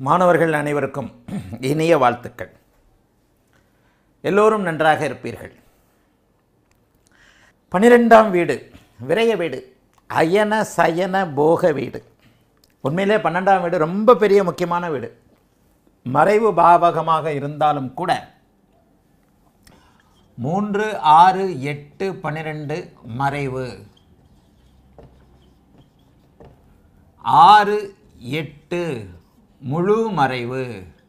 மாணவர்கள் அனைவருக்கும் இனிய வாழ்த்துக்கள் எல்லோரும் நன்றாக இருப்பீர்கள் பனிரெண்டாம் வீடு விரய வீடு அயன சயன போக வீடு உண்மையிலே பன்னெண்டாம் வீடு ரொம்ப பெரிய முக்கியமான வீடு மறைவு பாவகமாக இருந்தாலும் கூட மூன்று ஆறு எட்டு பன்னிரெண்டு மறைவு ஆறு எட்டு முழு மறைவு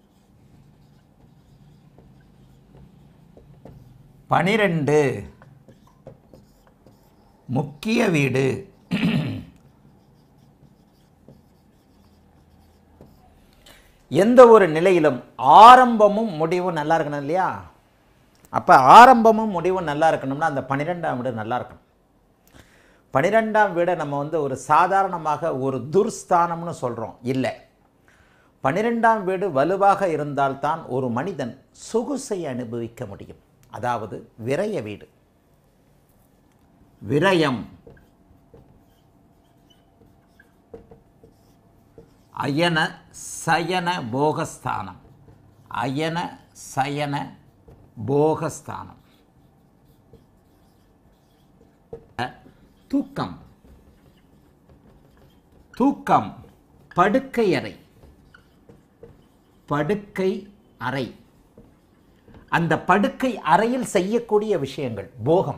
பனிரெண்டு முக்கிய வீடு எந்த ஒரு நிலையிலும் ஆரம்பமும் முடிவும் நல்லா இருக்கணும் இல்லையா அப்போ ஆரம்பமும் முடிவும் நல்லா இருக்கணும்னா அந்த பன்னிரெண்டாம் வீடு நல்லா இருக்கணும் பன்னிரெண்டாம் வீடை நம்ம வந்து ஒரு சாதாரணமாக ஒரு துர்ஸ்தானம்னு சொல்கிறோம் இல்லை பன்னிரெண்டாம் வீடு வலுவாக இருந்தால்தான் ஒரு மனிதன் சொகுசை அனுபவிக்க முடியும் அதாவது விரய வீடு விரயம் அயன சயன போகஸ்தானம் அயன சயன போகஸ்தானம் தூக்கம் தூக்கம் படுக்கை அறை படுக்கை அறை அந்த படுக்கை அறையில் செய்யக்கூடிய விஷயங்கள் போகம்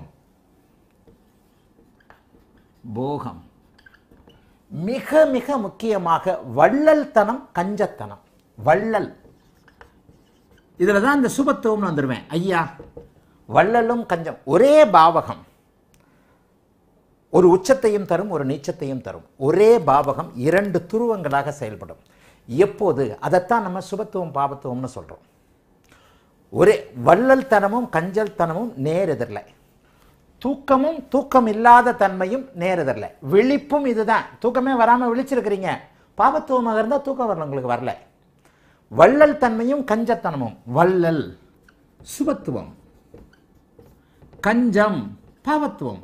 போகம் மிக மிக முக்கியமாக வள்ளல்தனம் கஞ்சத்தனம் வள்ளல் இதில் தான் இந்த சுபத்துவம்னு வந்துடுவேன் ஐயா வள்ளலும் கஞ்சம் ஒரே பாவகம் ஒரு உச்சத்தையும் தரும் ஒரு நீச்சத்தையும் தரும் ஒரே பாவகம் இரண்டு துருவங்களாக செயல்படும் எப்போது அதைத்தான் நம்ம சுபத்துவம் பாபத்துவம்னு சொல்கிறோம் ஒரே வள்ளல் தனமும் கஞ்சல் தனமும் நேரெதிரில் தூக்கமும் தூக்கம் இல்லாத தன்மையும் நேரெதிரில் விழிப்பும் இதுதான் தூக்கமே வராமல் விழிச்சிருக்கிறீங்க பாபத்துவமாக இருந்தால் தூக்கம் வரல உங்களுக்கு வரல வள்ளல் தன்மையும் கஞ்சத்தனமும் வள்ளல் சுபத்துவம் கஞ்சம் பாவத்துவம்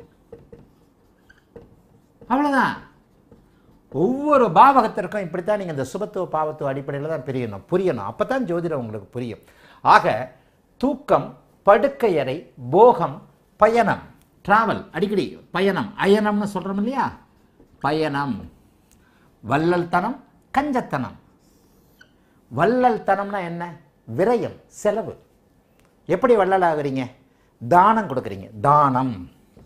அவ்வளோதான் ஒவ்வொரு பாவகத்திற்கும் இப்படித்தான் நீங்கள் இந்த சுபத்துவ பாவத்துவ அடிப்படையில் தான் பிரியணும் புரியணும் அப்போ தான் ஜோதிடம் உங்களுக்கு புரியும் ஆக தூக்கம் படுக்கையறை போகம் பயணம் டிராவல் அடிக்கடி பயணம் அயனம்னு சொல்கிறோம் இல்லையா பயணம் வள்ளல் தனம் கஞ்சத்தனம் வள்ளல் தனம்னா என்ன விரயம் செலவு எப்படி வள்ளல் ஆகுறீங்க தானம் கொடுக்குறீங்க தானம்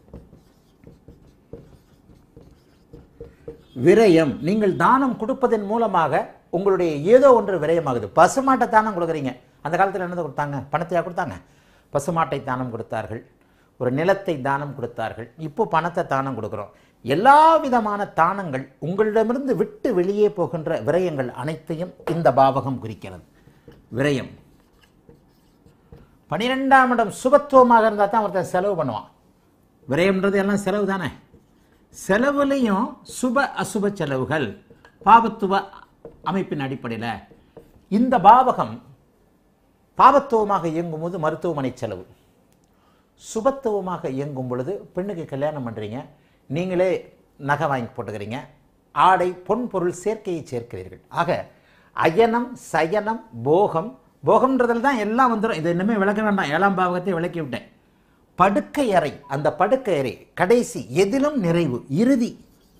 விரயம் நீங்கள் தானம் கொடுப்பதன் மூலமாக உங்களுடைய ஏதோ ஒன்று விரயமாகுது பசுமாட்டை தானம் கொடுக்குறீங்க அந்த காலத்தில் என்னது கொடுத்தாங்க பணத்தையா கொடுத்தாங்க பசுமாட்டை தானம் கொடுத்தார்கள் ஒரு நிலத்தை தானம் கொடுத்தார்கள் இப்போ பணத்தை தானம் கொடுக்குறோம் எல்லா விதமான தானங்கள் உங்களிடமிருந்து விட்டு வெளியே போகின்ற விரயங்கள் அனைத்தையும் இந்த பாவகம் குறிக்கிறது விரயம் பனிரெண்டாம் இடம் சுபத்துவமாக இருந்தால் தான் ஒருத்தன் செலவு பண்ணுவான் விரயம்ன்றது எல்லாம் செலவு தானே செலவுலையும் சுப அசுப செலவுகள் பாபத்துவ அமைப்பின் அடிப்படையில் இந்த பாவகம் பாவத்துவமாக இயங்கும் போது மருத்துவமனை செலவு சுபத்துவமாக இயங்கும் பொழுது பெண்ணுக்கு கல்யாணம் பண்ணுறீங்க நீங்களே நகை வாங்கி போட்டுக்கிறீங்க ஆடை பொன் பொருள் சேர்க்கையை சேர்க்கிறீர்கள் ஆக அயனம் சயனம் போகம் போகம்ன்றதில் தான் எல்லாம் வந்துடும் இதை இன்னுமே விளக்க வேண்டாம் ஏழாம் பாவகத்தை விளக்கி விட்டேன் படுக்கை அறை அந்த படுக்கை அறை கடைசி எதிலும் நிறைவு இறுதி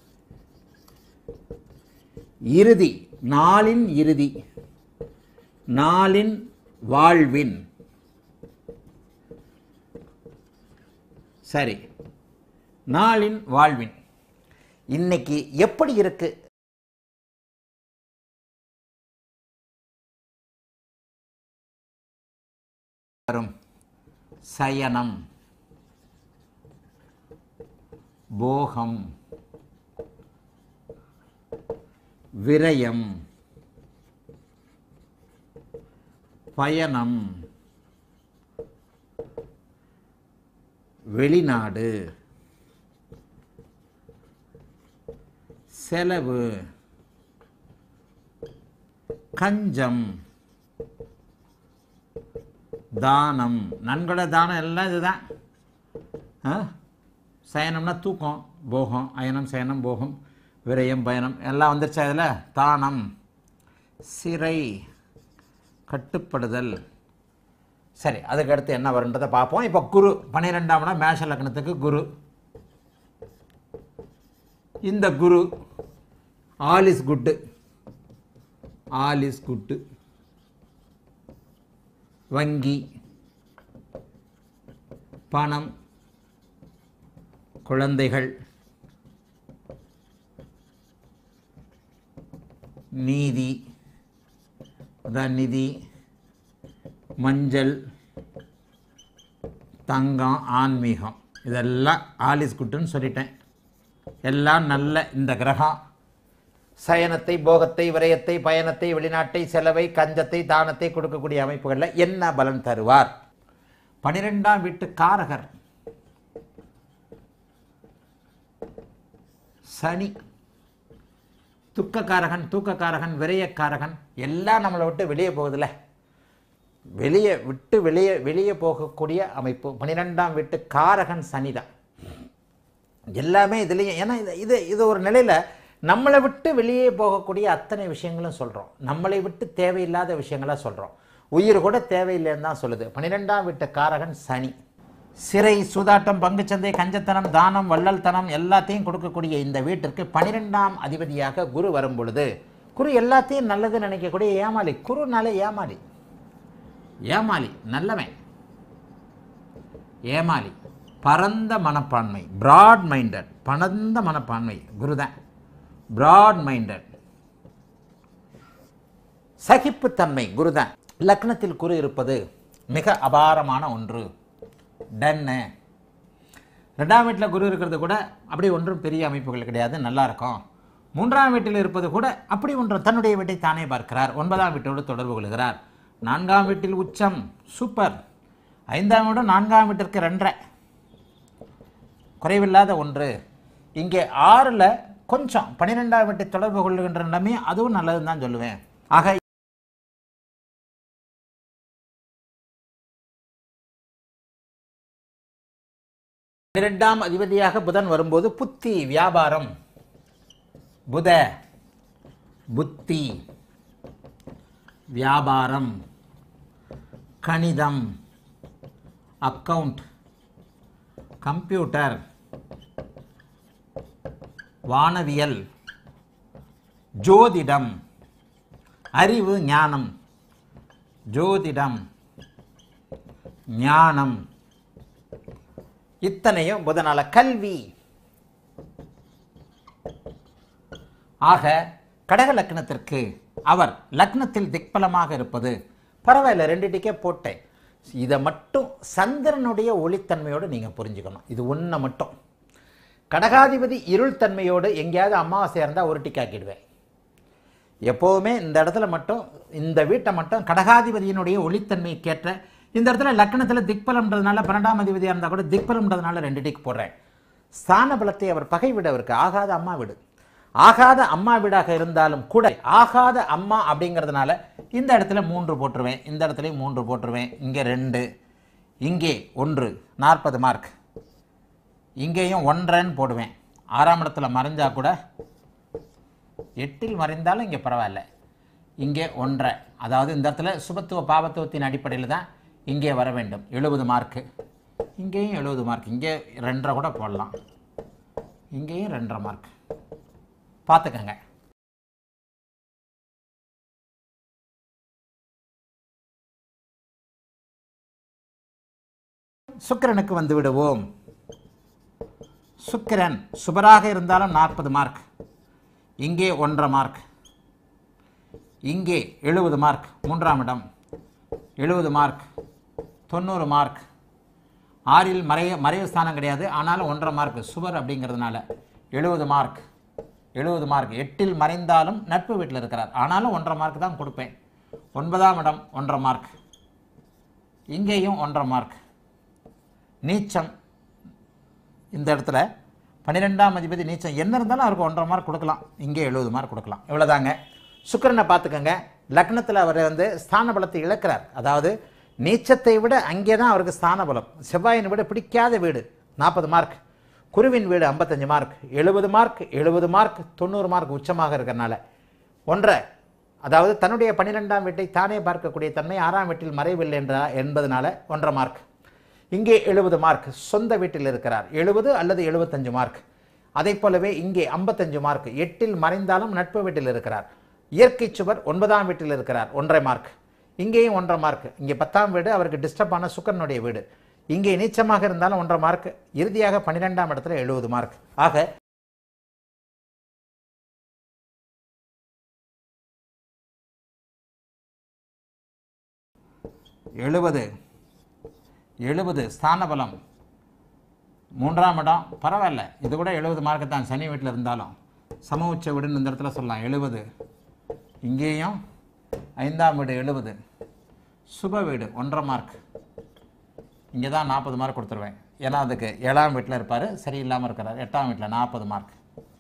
இறுதி நாளின் இறுதி நாளின் வாழ்வின் சரி நாளின் வாழ்வின் இன்னைக்கு எப்படி இருக்கு வரும் சயனம் போகம் விரயம் பயணம் வெளிநாடு செலவு கஞ்சம் தானம் நன்கொடை தானம் எல்லாம் இதுதான் ஆ? சயனம்னா தூக்கம் போகம் அயனம் சயனம் போகம் விரயம் பயணம் எல்லாம் வந்துருச்சா இதில் தானம் சிறை கட்டுப்படுதல் சரி அதுக்கு அடுத்து என்ன வருன்றதை பார்ப்போம் இப்போ குரு பன்னிரெண்டாம் இடம் மேஷ லக்னத்துக்கு குரு இந்த குரு all is good all is good வங்கி பணம் குழந்தைகள் நீதி அதான் நிதி மஞ்சள் தங்கம் ஆன்மீகம் இதெல்லாம் ஆலிஸ் குட்டுன்னு சொல்லிட்டேன் எல்லாம் நல்ல இந்த கிரகம் சயனத்தை போகத்தை விரயத்தை பயணத்தை வெளிநாட்டை செலவை கஞ்சத்தை தானத்தை கொடுக்கக்கூடிய அமைப்புகளில் என்ன பலன் தருவார் பனிரெண்டாம் வீட்டு காரகர் சனி துக்கக்காரகன் தூக்கக்காரகன் விரயக்காரகன் எல்லாம் நம்மளை விட்டு வெளியே போகுதுல்ல வெளியே விட்டு வெளியே வெளியே போகக்கூடிய அமைப்பு பன்னிரெண்டாம் வீட்டு காரகன் சனிதான் எல்லாமே இதுலேயும் ஏன்னா இது இது இது ஒரு நிலையில் நம்மளை விட்டு வெளியே போகக்கூடிய அத்தனை விஷயங்களும் சொல்கிறோம் நம்மளை விட்டு தேவையில்லாத விஷயங்களாக சொல்கிறோம் உயிர் கூட தேவையில்லைன்னு தான் சொல்லுது பன்னிரெண்டாம் வீட்டு காரகன் சனி சிறை சூதாட்டம் பங்குச்சந்தை கஞ்சத்தனம் தானம் வள்ளல்தனம் எல்லாத்தையும் கொடுக்கக்கூடிய இந்த வீட்டிற்கு பன்னிரெண்டாம் அதிபதியாக குரு வரும் பொழுது குரு எல்லாத்தையும் நல்லது நினைக்கக்கூடிய ஏமாளி குருனாலே ஏமாளி ஏமாளி நல்லவன் ஏமாளி பரந்த மனப்பான்மை பிராட் மைண்டட் பரந்த மனப்பான்மை குருதான் பிராட் மைண்டட் சகிப்புத்தன்மை குருதான் லக்னத்தில் குரு இருப்பது மிக அபாரமான ஒன்று டன்னு ரெண்டாம் வீட்டில் குரு இருக்கிறது கூட அப்படி ஒன்றும் பெரிய அமைப்புகள் கிடையாது நல்லா இருக்கும் மூன்றாம் வீட்டில் இருப்பது கூட அப்படி ஒன்றும் தன்னுடைய வீட்டை தானே பார்க்கிறார் ஒன்பதாம் வீட்டோடு தொடர்பு கொள்கிறார் நான்காம் வீட்டில் உச்சம் சூப்பர் ஐந்தாம் வீடும் நான்காம் வீட்டிற்கு ரெண்டரை குறைவில்லாத ஒன்று இங்கே ஆறில் கொஞ்சம் பன்னிரெண்டாம் வீட்டை தொடர்பு கொள்ளுகின்ற நிலைமை அதுவும் நல்லதுன்னு தான் சொல்லுவேன் ஆக பன்னிரெண்டாம் அதிபதியாக புதன் வரும்போது புத்தி வியாபாரம் புத புத்தி வியாபாரம் கணிதம் அக்கவுண்ட் கம்ப்யூட்டர் வானவியல் ஜோதிடம் அறிவு ஞானம் ஜோதிடம் ஞானம் இத்தனையும் புதனால கல்வி ஆக கடக லக்னத்திற்கு அவர் லக்னத்தில் திக்பலமாக இருப்பது பரவாயில்ல ரெண்டு டிக்கே போட்டேன் இதை மட்டும் சந்திரனுடைய ஒளித்தன்மையோடு நீங்கள் புரிஞ்சுக்கணும் இது ஒன்றை மட்டும் கடகாதிபதி இருள் தன்மையோடு எங்கேயாவது அமாவாசை இருந்தால் ஒரு டிக் ஆக்கிடுவேன் எப்போவுமே இந்த இடத்துல மட்டும் இந்த வீட்டை மட்டும் கடகாதிபதியினுடைய ஒளித்தன்மைக்கேற்ற இந்த இடத்துல லக்னத்தில் திக்பலம்ன்றதுனால பன்னெண்டாம் அதிபதியாக இருந்தால் கூட திக்பலம்ன்றதுனால ரெண்டு டிக் போடுறேன் ஸ்தான பலத்தை அவர் பகை வீடு அவருக்கு ஆகாத அம்மா வீடு ஆகாத அம்மா வீடாக இருந்தாலும் கூட ஆகாத அம்மா அப்படிங்கிறதுனால இந்த இடத்துல மூன்று போட்டுருவேன் இந்த இடத்துலையும் மூன்று போட்டுருவேன் இங்கே ரெண்டு இங்கே ஒன்று நாற்பது மார்க் இங்கேயும் ஒன்றரைன்னு போடுவேன் ஆறாம் இடத்துல மறைஞ்சா கூட எட்டில் மறைந்தாலும் இங்கே பரவாயில்ல இங்கே ஒன்றரை அதாவது இந்த இடத்துல சுபத்துவ பாபத்துவத்தின் அடிப்படையில் தான் இங்கே வர வேண்டும் எழுபது மார்க்கு இங்கேயும் எழுபது மார்க் இங்கே ரெண்டரை கூட போடலாம் இங்கேயும் ரெண்டரை மார்க் பார்த்துக்கங்க சுக்கிரனுக்கு வந்து விடுவோம் சுக்கிரன் சுபராக இருந்தாலும் நாற்பது மார்க் இங்கே ஒன்றரை மார்க் இங்கே எழுபது மார்க் மூன்றாம் இடம் எழுபது மார்க் தொண்ணூறு மார்க் ஆறில் மறைய மறைவு ஸ்தானம் கிடையாது ஆனாலும் ஒன்றரை மார்க் சுவர் அப்படிங்கிறதுனால எழுபது மார்க் எழுபது மார்க் எட்டில் மறைந்தாலும் நட்பு வீட்டில் இருக்கிறார் ஆனாலும் ஒன்றரை மார்க் தான் கொடுப்பேன் ஒன்பதாம் இடம் ஒன்றரை மார்க் இங்கேயும் ஒன்றரை மார்க் நீச்சம் இந்த இடத்துல பன்னிரெண்டாம் அதிபதி நீச்சம் என்ன இருந்தாலும் அவருக்கு ஒன்றரை மார்க் கொடுக்கலாம் இங்கே எழுபது மார்க் கொடுக்கலாம் இவ்வளோதாங்க சுக்கிரனை பார்த்துக்கோங்க லக்னத்தில் அவர் வந்து ஸ்தான பலத்தை இழக்கிறார் அதாவது நீச்சத்தை விட அங்கே தான் அவருக்கு ஸ்தான பலம் செவ்வாயின் விட பிடிக்காத வீடு நாற்பது மார்க் குருவின் வீடு ஐம்பத்தஞ்சு மார்க் எழுபது மார்க் எழுபது மார்க் தொண்ணூறு மார்க் உச்சமாக இருக்கிறனால ஒன்றரை அதாவது தன்னுடைய பன்னிரெண்டாம் வீட்டை தானே பார்க்கக்கூடிய தன்மை ஆறாம் வீட்டில் மறைவில்லை என்ற என்பதனால ஒன்றரை மார்க் இங்கே எழுபது மார்க் சொந்த வீட்டில் இருக்கிறார் எழுபது அல்லது எழுபத்தஞ்சு மார்க் அதை போலவே இங்கே ஐம்பத்தஞ்சு மார்க் எட்டில் மறைந்தாலும் நட்பு வீட்டில் இருக்கிறார் இயற்கை சுவர் ஒன்பதாம் வீட்டில் இருக்கிறார் ஒன்றரை மார்க் இங்கேயும் ஒன்றரை மார்க் இங்கே பத்தாம் வீடு அவருக்கு டிஸ்டர்ப் ஆன சுக்கரனுடைய வீடு இங்கே நீச்சமாக இருந்தாலும் ஒன்றரை மார்க் இறுதியாக பன்னிரெண்டாம் இடத்துல எழுபது மார்க் ஆக எழுபது எழுபது ஸ்தான பலம் மூன்றாம் இடம் பரவாயில்ல இது கூட எழுபது மார்க்கு தான் சனி வீட்டில் இருந்தாலும் சம உச்ச வீடுன்னு இந்த இடத்துல சொல்லலாம் எழுபது இங்கேயும் ஐந்தாம் வீடு எழுபது சுப வீடு ஒன்றரை மார்க் இங்கே தான் நாற்பது மார்க் கொடுத்துருவேன் ஏன்னா அதுக்கு ஏழாம் வீட்டில் இருப்பார் சரியில்லாமல் இருக்கிறார் எட்டாம் வீட்டில் நாற்பது மார்க்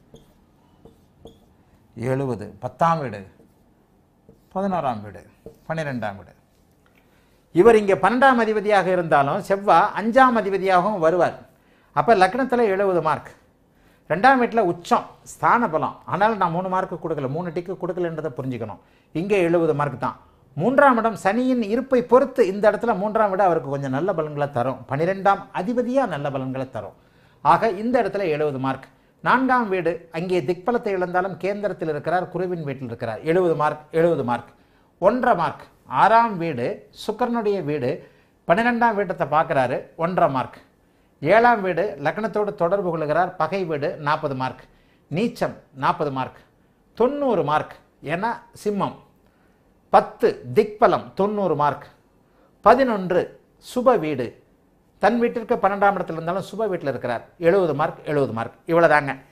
எழுபது பத்தாம் வீடு பதினோராம் வீடு பன்னிரெண்டாம் வீடு இவர் இங்கே பன்னெண்டாம் அதிபதியாக இருந்தாலும் செவ்வாய் அஞ்சாம் அதிபதியாகவும் வருவார் அப்போ லக்னத்தில் எழுபது மார்க் ரெண்டாம் வீட்டில் உச்சம் ஸ்தான பலம் ஆனால் நான் மூணு மார்க்கு கொடுக்கல மூணு டிக்கு கொடுக்கலன்றதை புரிஞ்சுக்கணும் இங்கே எழுபது மார்க் தான் மூன்றாம் இடம் சனியின் இருப்பை பொறுத்து இந்த இடத்துல மூன்றாம் விட அவருக்கு கொஞ்சம் நல்ல பலன்களை தரும் பன்னிரெண்டாம் அதிபதியாக நல்ல பலன்களை தரும் ஆக இந்த இடத்துல எழுபது மார்க் நான்காம் வீடு அங்கே திக்பலத்தை இழந்தாலும் கேந்திரத்தில் இருக்கிறார் குருவின் வீட்டில் இருக்கிறார் எழுபது மார்க் எழுபது மார்க் ஒன்றரை மார்க் ஆறாம் வீடு சுக்கரனுடைய வீடு பன்னிரெண்டாம் வீட்டத்தை பார்க்குறாரு ஒன்றரை மார்க் ஏழாம் வீடு லக்னத்தோடு தொடர்பு கொள்கிறார் பகை வீடு நாற்பது மார்க் நீச்சம் நாற்பது மார்க் தொண்ணூறு மார்க் ஏன்னா சிம்மம் பத்து திக்பலம் தொண்ணூறு மார்க் பதினொன்று சுப வீடு தன் வீட்டிற்கு பன்னெண்டாம் இடத்துல இருந்தாலும் சுப வீட்டில் இருக்கிறார் எழுபது மார்க் எழுபது மார்க் இவ்வளோதாங்க